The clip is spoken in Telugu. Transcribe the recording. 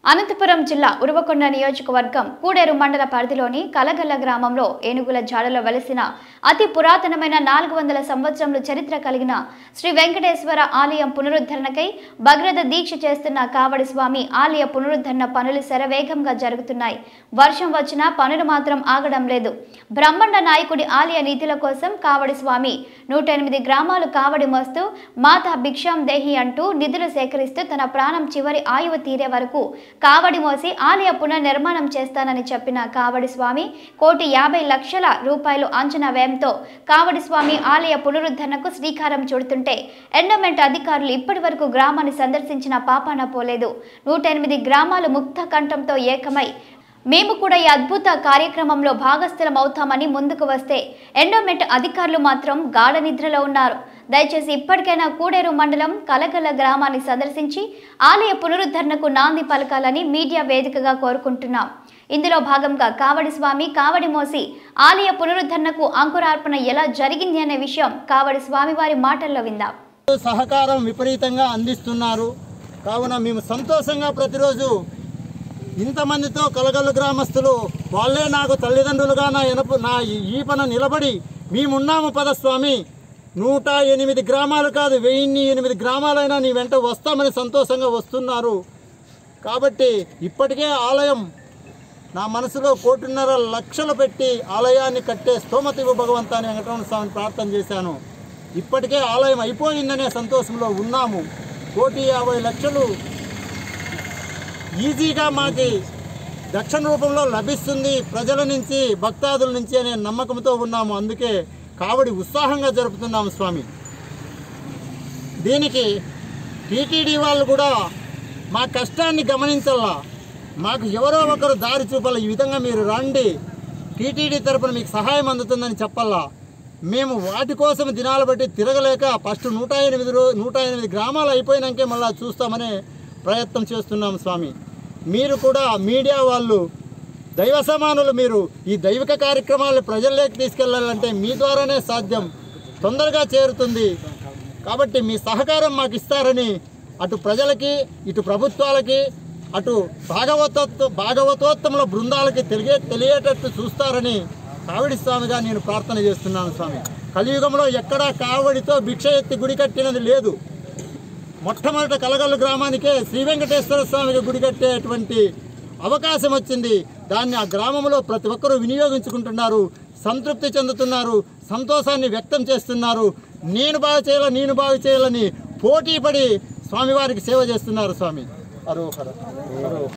అనంతపురం జిల్లా ఉరవకొండ నియోజకవర్గం కూడేరు మండల పరిధిలోని కలగల్ల గ్రామంలో ఏనుగుల జాడలో వెలసిన అతి పురాతనమైన నాలుగు వందల సంవత్సరముల చరిత్ర కలిగిన శ్రీ వెంకటేశ్వర ఆలయం పునరుద్ధరణకై భగీరథ దీక్ష చేస్తున్న కావడి స్వామి ఆలయ పునరుద్ధరణ పనులు శరవేగంగా జరుగుతున్నాయి వర్షం వచ్చినా పనులు మాత్రం ఆగడం లేదు బ్రహ్మాండ నాయకుడి ఆలయ నీతుల కోసం కావడి స్వామి నూట ఎనిమిది గ్రామాలు కావడి మోస్తూ మాతా భిక్షాం దేహి అంటూ నిధులు సేకరిస్తూ తన ప్రాణం చివరి ఆయువు తీరే వరకు కావడి మోసి ఆలయ పునర్నిర్మాణం చేస్తానని చెప్పిన కావడి స్వామి కోటి యాభై లక్షల రూపాయలు అంచనా వ్యయంతో కావడి స్వామి ఆలయ పునరుద్ధరణకు శ్రీకారం చుడుతుంటే ఎండోమెంట్ అధికారులు ఇప్పటి వరకు గ్రామాన్ని సందర్శించిన పాపాన పోలేదు నూట ఎనిమిది గ్రామాలు ముక్త కంఠంతో ఏకమై మేము కూడా ఈ అద్భుత కార్యక్రమంలో భాగస్థులం అవుతామని ముందుకు వస్తే ఎండోమెంట్ అధికారులు మాత్రం గాఢ నిద్రలో ఉన్నారు దయచేసి ఇప్పటికైనా కూడేరు మండలం కలగల గ్రామాన్ని సందర్శించి ఆలయ పునరుద్ధరణకు నాంది పలకాలని మీడియా వేదికగా కోరుకుంటున్నాం ఇందులో భాగంగా కావడి స్వామి కావడి మోసి ఆలయ పునరుద్ధరణకు అంకురార్పణ ఎలా జరిగింది అనే విషయం కావడి స్వామి వారి మాటల్లో విందాం సహకారం విపరీతంగా అందిస్తున్నారు కావున మేము సంతోషంగా ప్రతిరోజు ఇంతమందితో కలగల్లు గ్రామస్తులు వాళ్ళే నాకు తల్లిదండ్రులుగా నా ఎనపు నా ఈపన నిలబడి మేమున్నాము పదస్వామి నూట ఎనిమిది గ్రామాలు కాదు వెయ్యిన్ని ఎనిమిది గ్రామాలైనా నీ వెంట వస్తామని సంతోషంగా వస్తున్నారు కాబట్టి ఇప్పటికే ఆలయం నా మనసులో కోటిన్నర లక్షలు పెట్టి ఆలయాన్ని కట్టే స్తోమత ఇవ్వ భగవంతాన్ని వెంకటరమణ స్వామిని ప్రార్థన చేశాను ఇప్పటికే ఆలయం అయిపోయిందనే సంతోషంలో ఉన్నాము కోటి యాభై లక్షలు ఈజీగా మాకి దక్షిణ రూపంలో లభిస్తుంది ప్రజల నుంచి భక్తాదుల నుంచి అనే నమ్మకంతో ఉన్నాము అందుకే కావడి ఉత్సాహంగా జరుపుతున్నాము స్వామి దీనికి టీటీడీ వాళ్ళు కూడా మా కష్టాన్ని గమనించాలా మాకు ఎవరో ఒకరు దారి చూపాలి ఈ విధంగా మీరు రండి టీటీడీ తరపున మీకు సహాయం అందుతుందని చెప్పాలా మేము వాటి కోసం దినాలు బట్టి తిరగలేక ఫస్ట్ నూట ఎనిమిది రో నూట ఎనిమిది గ్రామాలు అయిపోయినాకే మళ్ళీ చూస్తామనే ప్రయత్నం చేస్తున్నాం స్వామి మీరు కూడా మీడియా వాళ్ళు దైవ సమానులు మీరు ఈ దైవిక కార్యక్రమాలు ప్రజల్లోకి తీసుకెళ్లాలంటే మీ ద్వారానే సాధ్యం తొందరగా చేరుతుంది కాబట్టి మీ సహకారం మాకు ఇస్తారని అటు ప్రజలకి ఇటు ప్రభుత్వాలకి అటు భాగవతత్వ భాగవతోత్తముల బృందాలకి తెలియ తెలియేటట్టు చూస్తారని కావడి స్వామిగా నేను ప్రార్థన చేస్తున్నాను స్వామి కలియుగంలో ఎక్కడా కావడితో భిక్ష ఎత్తి గుడి కట్టినది లేదు మొట్టమొదట కలగల్లు గ్రామానికే శ్రీ వెంకటేశ్వర స్వామికి గుడి కట్టేటువంటి అవకాశం వచ్చింది దాన్ని ఆ గ్రామంలో ప్రతి ఒక్కరూ వినియోగించుకుంటున్నారు సంతృప్తి చెందుతున్నారు సంతోషాన్ని వ్యక్తం చేస్తున్నారు నేను బాగా చేయాల నేను బాగా చేయాలని పోటీ పడి స్వామివారికి సేవ చేస్తున్నారు స్వామి అరోహర